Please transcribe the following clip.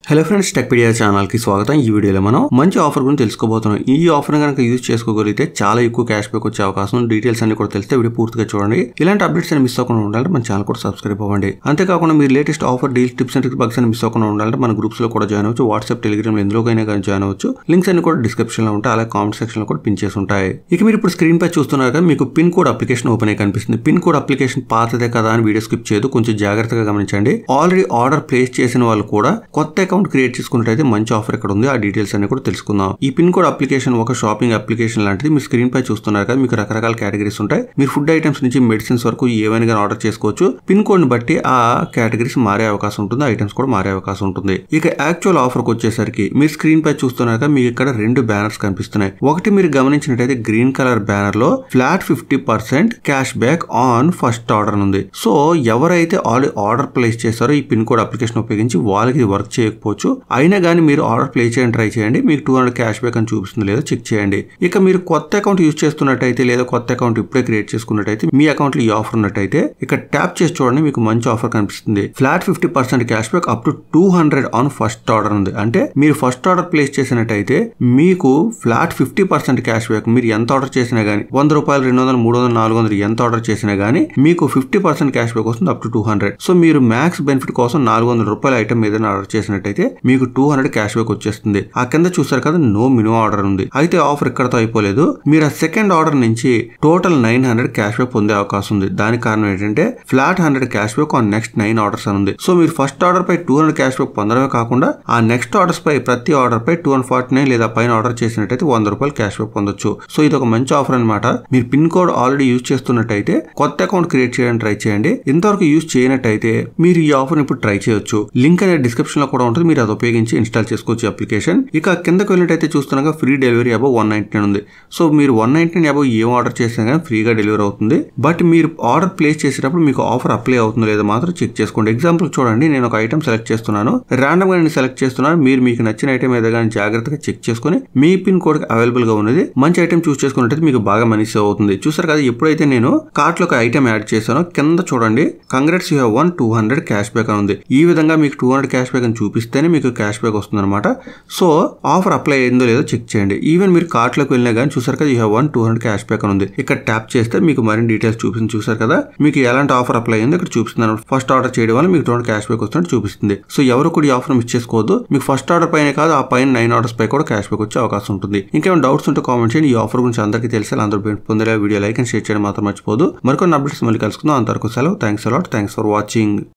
Hello friends Techpedia channel కి స్వాగతం ఈ వీడియోలో మనం మంచి ఆఫర్ గురించి తెలుసుకోబోతున్నాం ఈ ఆఫర్ కనుక యూజ్ చేసుకోగలిగితే చాలా ఎక్కువ క్యాష్ బ్యాక్ వచ్చే అవకాశం ఉంది. డీటెయిల్స్ అన్ని కూడా తెలిస్తే వీడియో పూర్తిగా చూడండి ఇలాంటి అప్డేట్స్ అని మిస్ అవ్వకుండా ఉండాలంటే మన ఛానల్ కూడా సబ్స్క్రైబ్ అవ్వండి అంతేకాకుండా మీరు latest offer deals tips and bugs అని మిస్ అవ్వకుండా ఉండాలంటే మన గ్రూప్స్ లో కూడా జాయిన్ అవ్వచ్చు వాట్సాప్ టెలిగ్రామ్ ఎందులోకైనా కానీ జాయిన్ అవ్వచ్చు లింక్స్ అన్ని కూడా డిస్క్రిప్షన్ లో ఉంటాయి అలాగే కామెంట్ సెక్షన్ లో కూడా పిన్ చేసి ఉంటాయి ఇక మీరు ఇప్పుడు స్క్రీన్ పై చూస్తున్నారు కదా మీకు పిన్ కోడ్ అప్లికేషన్ ఓపెన్ అయ్యి కనిపిస్తుంది పిన్ కోడ్ అప్లికేషన్ పాతదే కదా అని వీడియో స్కిప్ చేయదు కొంచెం జాగ్రత్తగా గమనించండి ఆల్రెడీ ఆర్డర్ ప్లేస్ చేసిన వాళ్ళు కూడా కొత్త అకౌంట్ క్రియేట్ చేసుకున్నట్టయితే మంచి ఆఫర్ ఇక్కడ ఉంది ఆ డీటెయిల్స్ అన్ని కూడా తెలుసుకుందాం ఈ పిన్ కోడ్ అప్లికేషన్ ఒక షాపింగ్ అప్లికేషన్ లాంటిది మీ స్క్రీన్ పై చూస్తున్నారు కదా మీకు రకరకాల కేటగిరీస్ ఉంటాయి మీరు ఫుడ్ ఐటమ్స్ నుంచి మెడిసిన్స్ వరకు ఏవైనా కానీ ఆర్డర్ చేసుకోవచ్చు పిన్ కోడ్ ని బట్టి ఆ కేటగిరీస్ మారే అవకాశం ఉంటుంది ఐటమ్స్ కూడా మారే అవకాశం ఉంటుంది ఇక యాక్చువల్ ఆఫర్ కి వచ్చేసరికి మీరు స్క్రీన్ పై చూస్తున్నారు కదా మీకు ఇక్కడ రెండు బ్యానర్స్ కనిపిస్తున్నాయి ఒకటి మీరు గమనించినట్టయితే గ్రీన్ కలర్ బ్యానర్ లో flat fifty percent cash back on first order ఉంది సో ఎవరైతే ఆల్రెడీ ఆర్డర్ ప్లేస్ చేస్తారో ఈ పిన్ కోడ్ అప్లికేషన్ ఉపయోగించి వాళ్ళకి ఇది వర్క్ చేయకపోవచ్చు అయినా కానీ మీరు ఆర్డర్ ప్లేస్ చేయడం ట్రై చేయండి మీకు టూ హండ్రెడ్ క్యాష్ బ్యాక్ అని చూపిస్తుంది లేదో చెక్ చేయండి ఇక మీరు కొత్త అకౌంట్ యూజ్ చేస్తున్నట్టయితే లేదా కొత్త అకౌంట్ ఇప్పుడే క్రియేట్ చేసుకున్నట్టయితే మీ అకౌంట్ లో ఈ ఆఫర్ ఉన్నట్టయితే ఇక్కడ ట్యాప్ చేసి చూడండి మీకు మంచి ఆఫర్ కనిపిస్తుంది flat fifty percent cash back up to two hundred on first order ఉంది అంటే మీరు ఫస్ట్ ఆర్డర్ ప్లేస్ చేసినట్టయితే మీకు flat fifty percent cash back మీరు ఎంత ఆర్డర్ చేసినా గానీ వంద రూపాయలు రెండు వందలు మూడు వందలు నాలుగు వందలు ఎంత ఆర్డర్ చేసినా గానీ మీకు ఫిఫ్టీ పర్సెంట్ క్యాష్ బ్యాక్ వస్తుంది up to two hundred so మీరు మ్యాక్స్ బెనిఫిట్ కోసం నాలుగు వందల రూపాయల ఐటమ్ ఏదైనా ఆర్డర్ చేసినట్టయితే మీకు టూ హండ్రెడ్ క్యాష్ బ్యాక్ వచ్చేస్తుంది ఆ కింద చూసారు కదా నో మినిమం ఆర్డర్ ఉంది అయితే ఆఫర్ ఇక్కడతో అయిపోలేదు మీరు ఆ సెకండ్ ఆర్డర్ నుంచి total nine hundred cash back పొందే అవకాశం ఉంది దానికి కారణం ఏంటంటే flat hundred cash back on next nine orders అని ఉంది సో మీరు ఫస్ట్ ఆర్డర్ పై టూ హండ్రెడ్ క్యాష్ బ్యాక్ పొందడమే కాకుండా ఆ నెక్స్ట్ ఆర్డర్స్ పై ప్రతి ఆర్డర్ పై టూ హండ్రెడ్ ఫార్టీ నైన్ లేదా పైన ఆర్డర్ చేసినట్టయితే వంద రూపాయలు క్యాష్ బ్యాక్ పొందొచ్చు సో ఇది ఒక మంచి ఆఫర్ అనమాట మీరు పిన్ కోడ్ ఆల్రెడీ యూజ్ చేస్తున్నట్టయితే కొత్త అకౌంట్ క్రియేట్ చేయడానికి ట్రై చేయండి ఇంతవరకు యూజ్ చేయనట్టయితే మీరు ఈ ఆఫర్ ఇప్పుడు ట్రై చేయొచ్చు లింక్ అనేది డిస్క్రిప్షన్ లో కూడా ఉంటుంది మీరు అది ఉపయోగించి ఇన్స్టాల్ చేసుకోవచ్చు అప్లికేషన్ ఇక కిందకు వెళ్ళినట్టయితే చూస్తున్నాగా free delivery above one ninety nine ఉంది సో మీరు వన్ నైన్టీ నైన్ అబౌవ్ ఏం ఆర్డర్ చేసినా కానీ ఫ్రీగా డెలివరీ అవుతుంది బట్ మీరు ఆర్డర్ ప్లేస్ చేసేటప్పుడు మీకు ఆఫర్ అప్లై అవుతుందో లేదో మాత్రం చెక్ చేసుకోండి ఎగ్జాంపుల్ చూడండి నేను ఒక ఐటమ్ సెలెక్ట్ చేస్తున్నాను ర్యాండమ్ గా నేను సెలెక్ట్ చేస్తున్నాను మీరు మీకు నచ్చిన ఐటమ్ ఏదో కానీ జాగ్రత్తగా చెక్ చేసుకుని మీ పిన్ కోడ్ అవైలబుల్ గా ఉన్నది మంచి ఐటమ్ చూస్ చేసుకున్నట్టయితే మీకు బాగా మనీ సేవ్ అవుతుంది చూసారు కదా ఎప్పుడైతే నేను కార్ట్ లో ఒక ఐటమ్ యాడ్ చేశానో కింద చూడండి congrats you have won two hundred cash back అని ఉంది ఈ విధంగా మీకు టూ హండ్రెడ్ క్యాష్ బ్యాక్ అని చూపిస్తేనే మీకు క్యాష్ బ్యాక్ వస్తుంది అనమాట సో ఆఫర్ అప్లై అయిందో లేదో చెక్ చేయండి ఈవెన్ మీరు కార్ట్ లోకి వెళ్ళినా కానీ చూసారు కదా you have won two hundred cash back అని ఉంది ఇక్కడ ట్యాప్ చేస్తే మీకు మరిన్ని డీటెయిల్స్ చూపించి చూసారు కదా మీకు ఎలాంటి ఆఫర్ అప్లై అయిందో ఇక్కడ చూపిస్తున్నాను ఫస్ట్ ఆర్డర్ చేయడం వల్ల మీకు టూ హండ్రెడ్ క్యాష్ బ్యాక్ వస్తున్నట్టు చూపిస్తుంది సో ఎవరు కూడా ఈ ఆఫర్ మిస్ చేసుకోవద్దు మీకు ఫస్ట్ ఆర్డర్ పైన కాదు ఆ పైన నైన్ ఆర్డర్స్ పై కూడా క్యాష్ బ్యాక్ వచ్చే అవకాశం ఉంటుంది ఇంకేమైనా డౌట్స్ ఉంటే కామెంట్ చేయండి ఈ ఆఫర్ గురించి అందరికీ తెలిసి అందరూ పొందేలా వీడియో లైక్ అండ్ షేర్ చేయడం మాత్రం మర్చిపోదు మరికొన్ని అప్డేట్స్ మళ్ళీ కలుసుకుందాం అంతవరకు సెలవు thanks a lot thanks for watching